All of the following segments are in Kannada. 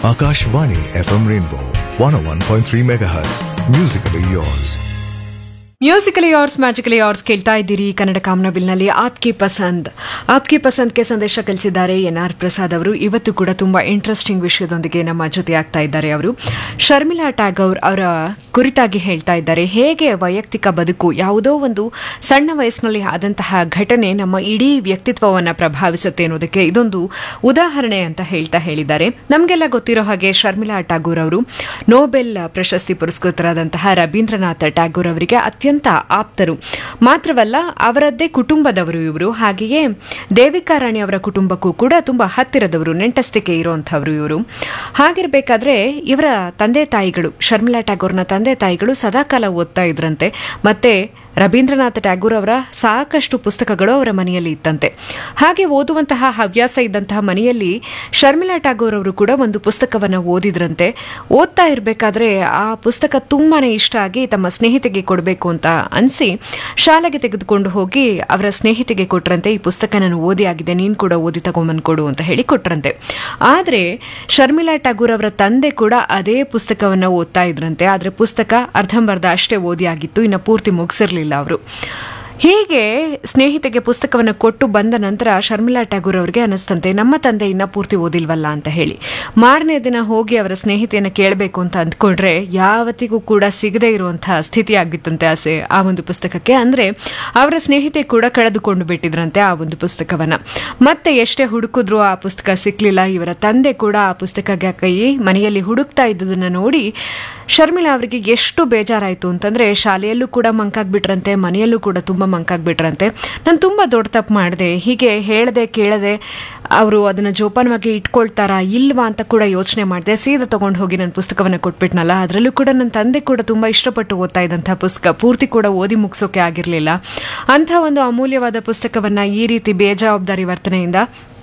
Akashvani FM Rainbow 101.3 MHz. Musically yours. Musically yours magically yours ಕೇಳ್ತಾ ಇದ್ದೀರಿ ಕನ್ನಡ ಕಾಮನಬಿಲ್ನಲ್ಲಿ ಆಪ್ಕಿ ಪಸಂದ್ ಆಪ್ಕಿ ಪಸಂದ್ಗೆ ಸಂದೇಶ ಕಳಿಸಿದ್ದಾರೆ ಎನ್ ಆರ್ ಪ್ರಸಾದ್ ಅವರು ಇವತ್ತು ಕೂಡ ತುಂಬಾ ಇಂಟ್ರೆಸ್ಟಿಂಗ್ ವಿಷಯದೊಂದಿಗೆ ನಮ್ಮ ಜೊತೆ ಆಗ್ತಾ ಇದ್ದಾರೆ ಅವರು ಶರ್ಮಿಳಾ ಟ್ಯಾಗೌರ್ ಅವರ ಕುರಿತಾಗಿ ಹೇಳ್ತಾ ಇದ್ದಾರೆ ಹೇಗೆ ವೈಯಕ್ತಿಕ ಬದುಕು ಯಾವುದೋ ಒಂದು ಸಣ್ಣ ವಯಸ್ಸಿನಲ್ಲಿ ಆದಂತಹ ಘಟನೆ ನಮ್ಮ ಇಡೀ ವ್ಯಕ್ತಿತ್ವವನ್ನು ಪ್ರಭಾವಿಸುತ್ತೆ ಅನ್ನೋದಕ್ಕೆ ಇದೊಂದು ಉದಾಹರಣೆ ಅಂತ ಹೇಳ್ತಾ ಹೇಳಿದ್ದಾರೆ ನಮಗೆಲ್ಲ ಗೊತ್ತಿರೋ ಹಾಗೆ ಶರ್ಮಿಳಾ ಟ್ಯಾಗೂರ್ ಅವರು ನೊಬೆಲ್ ಪ್ರಶಸ್ತಿ ಪುರಸ್ಕೃತರಾದಂತಹ ರವೀಂದ್ರನಾಥ ಟ್ಯಾಗೂರ್ ಅವರಿಗೆ ಅತ್ಯಂತ ಆಪ್ತರು ಮಾತ್ರವಲ್ಲ ಅವರದ್ದೇ ಕುಟುಂಬದವರು ಇವರು ಹಾಗೆಯೇ ದೇವಿಕಾ ರಾಣಿ ಅವರ ಕುಟುಂಬಕ್ಕೂ ಕೂಡ ತುಂಬಾ ಹತ್ತಿರದವರು ನೆಂಟಸ್ತಿಕೆ ಇರುವಂತಹವರು ಇವರು ಹಾಗಿರ್ಬೇಕಾದ್ರೆ ಇವರ ತಂದೆ ತಾಯಿಗಳು ಶರ್ಮಿಳಾ ಟ್ಯಾಗೋರ್ನ ತಂದೆ ತಾಯಿಗಳು ಸದಾಕಾಲ ಓದ್ತಾ ಇದ್ರಂತೆ ಮತ್ತೆ ರವೀಂದ್ರನಾಥ ಟ್ಯಾಗೂರ್ ಅವರ ಸಾಕಷ್ಟು ಪುಸ್ತಕಗಳು ಅವರ ಮನೆಯಲ್ಲಿ ಇತ್ತಂತೆ ಹಾಗೆ ಓದುವಂತಹ ಹವ್ಯಾಸ ಇದ್ದಂತಹ ಮನೆಯಲ್ಲಿ ಶರ್ಮಿಳಾ ಟ್ಯಾಗೂರ್ ಅವರು ಕೂಡ ಒಂದು ಪುಸ್ತಕವನ್ನು ಓದಿದ್ರಂತೆ ಓದ್ತಾ ಇರಬೇಕಾದ್ರೆ ಆ ಪುಸ್ತಕ ತುಂಬಾನೇ ಇಷ್ಟ ಆಗಿ ತಮ್ಮ ಸ್ನೇಹಿತೆಗೆ ಕೊಡಬೇಕು ಅಂತ ಅನಿಸಿ ಶಾಲೆಗೆ ತೆಗೆದುಕೊಂಡು ಹೋಗಿ ಅವರ ಸ್ನೇಹಿತೆಗೆ ಕೊಟ್ರಂತೆ ಈ ಪುಸ್ತಕ ನಾನು ಓದಿ ಆಗಿದೆ ನೀನು ಕೂಡ ಓದಿ ತಗೊಂಬಂದ್ಕೊಡು ಅಂತ ಹೇಳಿ ಕೊಟ್ರಂತೆ ಆದರೆ ಶರ್ಮಿಳಾ ಟ್ಯಾಗೂರ್ ಅವರ ತಂದೆ ಕೂಡ ಅದೇ ಪುಸ್ತಕವನ್ನು ಓದ್ತಾ ಇದ್ರಂತೆ ಆದರೆ ಪುಸ್ತಕ ಅರ್ಧಂಬರ್ಧ ಅಷ್ಟೇ ಓದಿ ಆಗಿತ್ತು ಇನ್ನು ಪೂರ್ತಿ ಮುಗಿಸಿರ್ಲಿಲ್ಲ ಅವರು ಹೀಗೆ ಸ್ನೇಹಿತೆಗೆ ಪುಸ್ತಕವನ್ನು ಕೊಟ್ಟು ಬಂದ ನಂತರ ಶರ್ಮಿಳಾ ಟ್ಯಾಗೂರ್ ಅವರಿಗೆ ಅನಿಸ್ತಂತೆ ನಮ್ಮ ತಂದೆ ಇನ್ನ ಪೂರ್ತಿ ಓದಿಲ್ವಲ್ಲ ಅಂತ ಹೇಳಿ ಮಾರನೇ ದಿನ ಹೋಗಿ ಅವರ ಸ್ನೇಹಿತೆಯನ್ನು ಕೇಳಬೇಕು ಅಂತ ಅಂದ್ಕೊಂಡ್ರೆ ಯಾವತ್ತಿಗೂ ಕೂಡ ಸಿಗದೇ ಇರುವಂತಹ ಸ್ಥಿತಿ ಆಗಿತ್ತಂತೆ ಆಸೆ ಆ ಒಂದು ಪುಸ್ತಕಕ್ಕೆ ಅಂದ್ರೆ ಅವರ ಸ್ನೇಹಿತೆ ಕೂಡ ಕಳೆದುಕೊಂಡು ಬಿಟ್ಟಿದ್ರಂತೆ ಆ ಒಂದು ಪುಸ್ತಕವನ್ನ ಮತ್ತೆ ಎಷ್ಟೇ ಹುಡುಕಿದ್ರು ಆ ಪುಸ್ತಕ ಸಿಕ್ಲಿಲ್ಲ ಇವರ ತಂದೆ ಕೂಡ ಆ ಪುಸ್ತಕಕ್ಕೆ ಕೈ ಮನೆಯಲ್ಲಿ ಹುಡುಕ್ತಾ ಇದ್ದುದನ್ನ ನೋಡಿ ಶರ್ಮಿಳಾ ಅವರಿಗೆ ಎಷ್ಟು ಬೇಜಾರಾಯಿತು ಅಂತಂದ್ರೆ ಶಾಲೆಯಲ್ಲೂ ಕೂಡ ಮಂಕಾಗ್ಬಿಟ್ರಂತೆ ಮನೆಯಲ್ಲೂ ಕೂಡ ತುಂಬಾ ಮಂಕಾಗ್ಬಿಟ್ರಂತೆ ನಾನು ತುಂಬಾ ದೊಡ್ಡ ತಪ್ಪು ಮಾಡಿದೆ ಹೀಗೆ ಹೇಳದೆ ಕೇಳದೆ ಅವರು ಅದನ್ನ ಜೋಪಾನವಾಗಿ ಇಟ್ಕೊಳ್ತಾರಾ ಇಲ್ವಾ ಅಂತ ಕೂಡ ಯೋಚನೆ ಮಾಡಿದೆ ಸೀದಾ ತಗೊಂಡು ಹೋಗಿ ನನ್ನ ಪುಸ್ತಕವನ್ನು ಕೊಟ್ಬಿಟ್ನಲ್ಲ ಅದರಲ್ಲೂ ಕೂಡ ನನ್ನ ತಂದೆ ಕೂಡ ತುಂಬಾ ಇಷ್ಟಪಟ್ಟು ಓದ್ತಾ ಇದ್ದಂತಹ ಪುಸ್ತಕ ಪೂರ್ತಿ ಕೂಡ ಓದಿ ಮುಗಿಸೋಕೆ ಆಗಿರಲಿಲ್ಲ ಅಂಥ ಒಂದು ಅಮೂಲ್ಯವಾದ ಪುಸ್ತಕವನ್ನ ಈ ರೀತಿ ಬೇಜವಾಬ್ದಾರಿ ವರ್ತನೆಯಿಂದ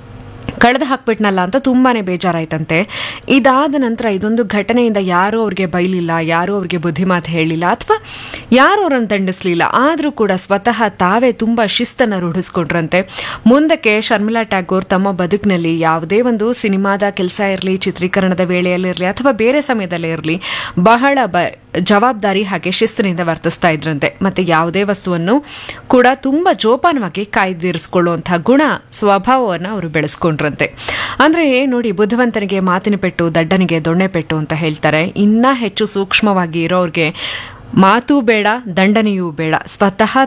ಕಳೆದು ಹಾಕ್ಬಿಟ್ನಲ್ಲ ಅಂತ ತುಂಬಾನೇ ಬೇಜಾರಾಯ್ತಂತೆ ಇದಾದ ನಂತರ ಇದೊಂದು ಘಟನೆಯಿಂದ ಯಾರೂ ಅವ್ರಿಗೆ ಬೈಲಿಲ್ಲ ಯಾರೂ ಅವ್ರಿಗೆ ಬುದ್ಧಿಮಾತು ಹೇಳಿಲ್ಲ ಅಥವಾ ಯಾರೂ ಅವ್ರನ್ನ ದಂಡಿಸ್ಲಿಲ್ಲ ಆದರೂ ಕೂಡ ಸ್ವತಃ ತಾವೇ ತುಂಬಾ ಶಿಸ್ತನ್ನು ರೂಢಿಸ್ಕೊಂಡ್ರಂತೆ ಮುಂದಕ್ಕೆ ಶರ್ಮಿಳಾ ಟ್ಯಾಗೋರ್ ತಮ್ಮ ಬದುಕಿನಲ್ಲಿ ಯಾವುದೇ ಒಂದು ಸಿನಿಮಾದ ಕೆಲಸ ಇರಲಿ ಚಿತ್ರೀಕರಣದ ವೇಳೆಯಲ್ಲಿರಲಿ ಅಥವಾ ಬೇರೆ ಸಮಯದಲ್ಲೇ ಇರಲಿ ಬಹಳ ಬ ಜವಾಬ್ದಾರಿ ಹಾಗೆ ಶಿಸ್ತಿನಿಂದ ವರ್ತಿಸ್ತಾ ಇದ್ರಂತೆ ಮತ್ತೆ ಯಾವುದೇ ವಸ್ತುವನ್ನು ಕೂಡ ತುಂಬಾ ಜೋಪಾನವಾಗಿ ಕಾಯ್ದಿರಿಸಿಕೊಳ್ಳುವಂತಹ ಗುಣ ಸ್ವಭಾವವನ್ನು ಅವರು ಬೆಳೆಸ್ಕೊಂಡ್ರಂತೆ ಅಂದ್ರೆ ನೋಡಿ ಬುದ್ಧಿವಂತನಿಗೆ ಮಾತಿನ ಪೆಟ್ಟು ದಡ್ಡನಿಗೆ ದೊಣ್ಣೆ ಪೆಟ್ಟು ಅಂತ ಹೇಳ್ತಾರೆ ಇನ್ನ ಹೆಚ್ಚು ಸೂಕ್ಷ್ಮವಾಗಿ ಇರೋರಿಗೆ ಮಾತು ಬೇಡ ದಂಡನೆಯೂ ಬೇಡ ಸ್ವತಃ